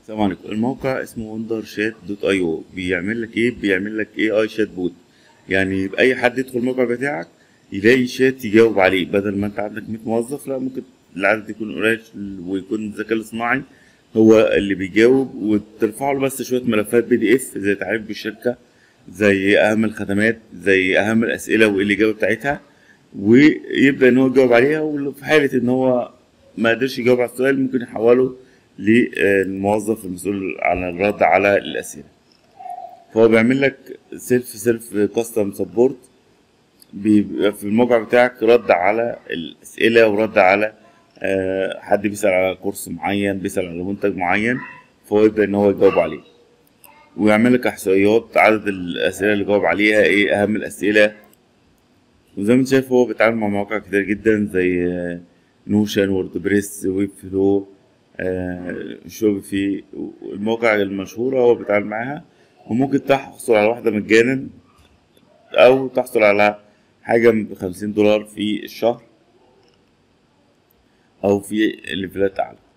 السلام عليكم الموقع اسمه وندر شات دوت اي او بيعمل لك ايه بيعمل لك اي اي شات بوت يعني اي حد يدخل الموقع بتاعك يلاقي شات يجاوب عليه بدل ما انت عندك 100 موظف لا ممكن العدد يكون قليل ويكون الذكاء الاصطناعي هو اللي بيجاوب وترفع له بس شويه ملفات بي دي اف زي تعريف بالشركه زي اهم الخدمات زي اهم الاسئله وايه الاجابه بتاعتها ويبدا ان هو يجاوب عليها وفي حاله ان هو ما قدرش يجاوب على السؤال ممكن يحوله للموظف المسؤول عن الرد على الأسئلة فهو بيعمل لك سيلف سيلف كاستم سبورت بيبقى في الموقع بتاعك رد على الأسئلة ورد على آه، حد بيسأل على كورس معين بيسأل على منتج معين فهو يبدأ إن هو يجاوب عليه ويعمل لك إحصائيات عدد الأسئلة اللي جاوب عليها إيه أهم الأسئلة وزي ما انت شايف هو بيتعامل مع مواقع كتير جدا زي نوشن ووردبريس ويب فلو شغل في المواقع المشهورة هو بيتعامل معاها وممكن تحصل على واحدة مجانا أو تحصل على حاجة بخمسين دولار في الشهر أو في ليفلات أعلى